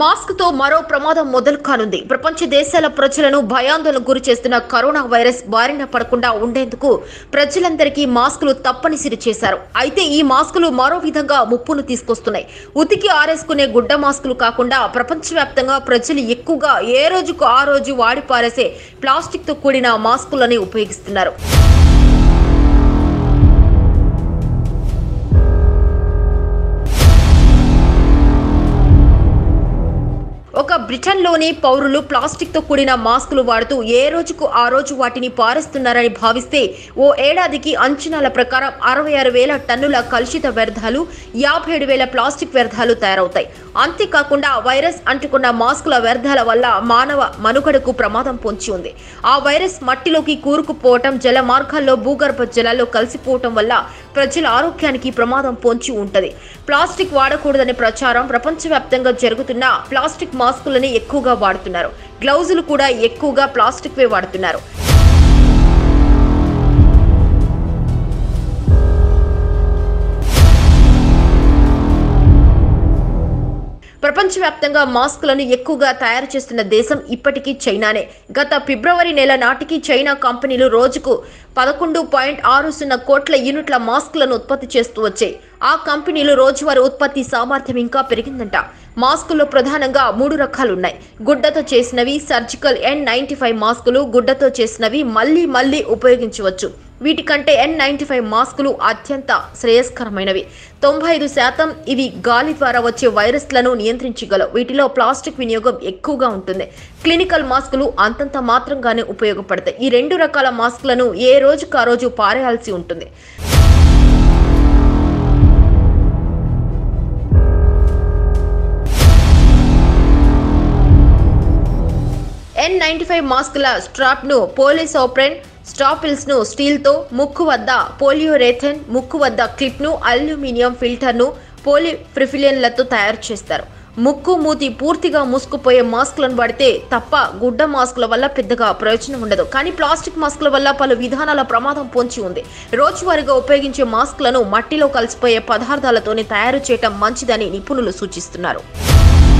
mask తో మరో ప్రమాదం మొదలు కానుంది ప్రపంచ దేశాల ప్రజలను భయాందోళనకు గురి చేస్తున్న కరోనా వైరస్ బారిన పడకుండా ఉండేందుకు ప్రజలందరికీ మాస్కులు తప్పనిసరి చేశారు అయితే ఈ మాస్కులు మరో విధంగా ముప్పును తీసుకొస్తున్నాయి ఉతికి ఆరేసుకునే గుడ్డ మాస్కులు కాకుండా ప్రపంచవ్యాప్తంగా ప్రజలు ఎక్కువగా ఏ రోజుకు ఆ రోజు వాడి పారేసే ప్లాస్టిక్ తో కూడిన మాస్కులని ఉపయోగిస్తున్నారు ఒక బ్రిటన్లోని పౌరులు ప్లాస్టిక్తో కూడిన మాస్కులు వాడుతూ ఏ రోజుకు ఆ రోజు వాటిని పారేస్తున్నారని భావిస్తే ఓ ఏడాదికి అంచనాల ప్రకారం అరవై ఆరు వేల టన్నుల కలుషిత వ్యర్థాలు యాభై ఏడు వేల ప్లాస్టిక్ వ్యర్థాలు తయారవుతాయి అంతేకాకుండా వైరస్ అంటుకున్న మాస్కుల వ్యర్థాల వల్ల మానవ మనుగడకు ప్రమాదం పొంచి ఉంది ఆ వైరస్ మట్టిలోకి కూరుకుపోవటం జల మార్గాల్లో భూగర్భ జలాల్లో కలిసిపోవటం వల్ల ప్రజల ఆరోగ్యానికి ప్రమాదం పొంచి ఉంటది ప్లాస్టిక్ వాడకూడదనే ప్రచారం ప్రపంచవ్యాప్తంగా జరుగుతున్న ప్లాస్టిక్ మాస్కులని ఎక్కువగా వాడుతున్నారు గ్లౌజులు కూడా ఎక్కువగా ప్లాస్టిక్వే వాడుతున్నారు ప్రపంచవ్యాప్తంగా మాస్కులను ఎక్కువగా తయారు చేస్తున్న దేశం ఇప్పటికీ చైనానే గత ఫిబ్రవరి నెల నాటికి చైనా కంపెనీలు రోజుకు పదకొండు పాయింట్ ఆరు సున్నా కోట్ల యూనిట్ల మాస్కులను ఉత్పత్తి చేస్తూ వచ్చాయి ఆ కంపెనీలు రోజువారీ ఉత్పత్తి సామర్థ్యం ఇంకా పెరిగిందంట మాస్కుల్లో ప్రధానంగా మూడు రకాలున్నాయి గుడ్డతో చేసినవి సర్జికల్ ఎన్ నైన్టీ ఫైవ్ మాస్కులు గుడ్డతో చేసినవి మళ్ళీ మళ్ళీ ఉపయోగించవచ్చు వీటికంటే ఎన్ నైన్టీ ఫైవ్ మాస్కులు అత్యంత శ్రేయస్కరమైనవి తొంభై ఐదు శాతం ఇవి గాలి ద్వారా వచ్చే వైరస్లను నియంత్రించగలవు వీటిలో ప్లాస్టిక్ వినియోగం ఎక్కువగా ఉంటుంది క్లినికల్ మాస్కులు అంతంత మాత్రంగానే ఉపయోగపడతాయి ఈ రెండు రకాల మాస్కులను ఏ రోజుకు ఆ రోజు పారేయాల్సి ఉంటుంది ఎన్ నైన్టీ ఫైవ్ మాస్కుల స్ట్రాప్ను పోలీసోప్రెన్ స్టాపిల్స్ను స్టీల్తో ముక్కు వద్ద పోలియోరేథెన్ ముక్కు వద్ద క్లిప్ను అల్యూమినియం ఫిల్టర్ను పోలిప్రిఫిలియన్లతో తయారు చేస్తారు ముక్కు మూతి పూర్తిగా మూసుకుపోయే మాస్కులను వాడితే తప్ప గుడ్డ మాస్కుల వల్ల పెద్దగా ప్రయోజనం ఉండదు కానీ ప్లాస్టిక్ మాస్కుల వల్ల పలు విధానాల ప్రమాదం పొంచి ఉంది రోజువారీగా ఉపయోగించే మాస్కులను మట్టిలో కలిసిపోయే పదార్థాలతోనే తయారు చేయటం మంచిదని నిపుణులు సూచిస్తున్నారు